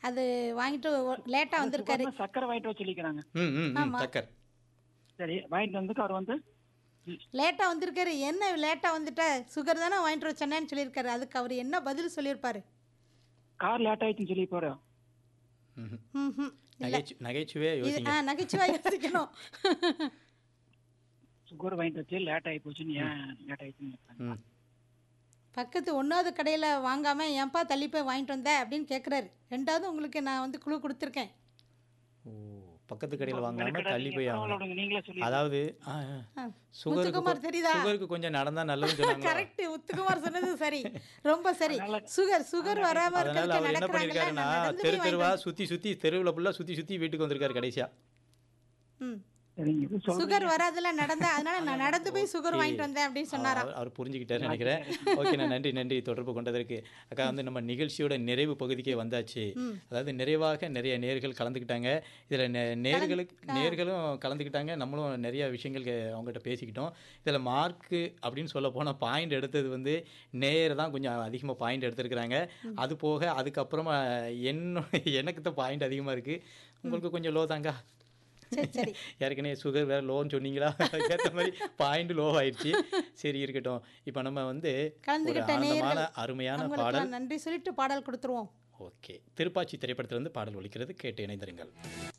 அது வாங்கிட்டு லேட்டாக வந்திருக்காரு சுகர்னா சக்கரை வாங்கிட்டு வர சொல்லிக்கிறாங்க ம் ம் ம் ஆமா. சக்கர் சரி வாங்கிட்டு வந்து அவர் வந்து லேட்டாக வந்திருக்காரு என்ன லேட்டாக வந்துட்ட சுகர் தானே வாங்கிட்டு வர சொன்னேன்னு சொல்லியிருக்காரு அதுக்கு அவர் என்ன பதில் சொல்லியிருப்பாரு கார் லேட் ஆயிடுச்சுன்னு சொல்லி போறோம் ம் ம் நகைச்சு நகைச்சுவையாக இது யோசிங்க ஆ நகைச்சுவா யோசிக்கணும் சுகர் வாங்கிட்டு வச்சு லேட் ஆகி போச்சுன்னு ஏன் லேட் ஆயிடுச்சுன்னு கேட்பாங்க. ம் பக்கத்து ஒன்றாவது கடையில் வாங்காமல் ஏன்பா தள்ளி போய் வாங்கிட்டு வந்த அப்படின்னு கேட்குறாரு ரெண்டாவது உங்களுக்கு நான் வந்து குழு கொடுத்துருக்கேன் ஓ பக்கத்து கடையில் வாங்காம மெனக்கெடாதீங்க, தள்ளி போய் பரவாயில்ல வாங்கணும் விடுங்க, நீங்களே சொல்லி அதாவது ஆ, ஆ. ஆ. சுகருக்கு முத்துக்குமார் கொ- தெரியுதா? சுகருக்கு கொஞ்சம் நடந்தா நல்லதுன்னு சொன்னாங்க கரெக்ட் உத்துக்குமார் சொன்னது சரி ரொம்ப சரி சுகர் சுகர் வராம அதனால இருக்கிறதுக்கு அவர் என்ன நடக்கிறாங்கல்ல பண்ணிருக்காருன்னா நான் நடந்து தெரு போய் தெருவா வாங்கிட்டு சுத்தி சுத்தி தெருவுல ஃபுல்லா சுத்தி சுத்தி வீட்டுக்கு வந்திருக்காரு கடைசியா ம். சரிங்க இது சொல்றீங்க. சுகர் வராதுல நடந்தா அதனால நான் நடந்து போய் சுகர் Okay. வாங்கிட்டு வந்தேன் அப்படின்னு சொன்னாராம் அவர் அவர் புரிஞ்சுக்கிட்டாரு நினைக்கிறேன் ஓகே நான் நன்றி நன்றி தொடர்பு கொண்டதற்கு அக்கா வந்து நம்ம நிகழ்ச்சியோட நிறைவு பகுதிக்கே வந்தாச்சு அதாவது நிறைவாக நிறைய நேர்கள் கலந்துக்கிட்டாங்க இதில் நேர்களுக்கு நேர்களும் கலந்துக்கிட்டாங்க நம்மளும் நிறைய விஷயங்கள் கே- அவங்ககிட்ட பேசிக்கிட்டோம் இதில் மார்க்கு அப்படின்னு சொல்ல போனால் பாயிண்ட் எடுத்தது வந்து நேர் தான் கொஞ்சம் அதிகமாக பாயிண்ட் எடுத்திருக்கிறாங்க அது போக அதுக்கப்புறமா என்ன எனக்கு தான் பாயிண்ட் அதிகமாக இருக்குது உங்களுக்கு கொஞ்சம் லோ தாங்க சரி சரி ஏற்கனவே சுகர் வேற லோன்னு சொன்னீங்களா அதுக்கேற்ற மாதிரி பாயிண்ட் லோ ஆயிடுச்சு சரி இருக்கட்டும் இப்போ நம்ம வந்து ஒரு கலந்துக்கிட்ட ஆனந்தமான நேயர்கள் அருமையான பாடல் அவங்களுக்கு நன்றி சொல்லிட்டு பாடல் கொடுத்துருவோம் ஓகே திருப்பாச்சி திரைப்படத்திலிருந்து பாடல் ஒலிக்கிறது கேட்டு இணைந்திருங்கள்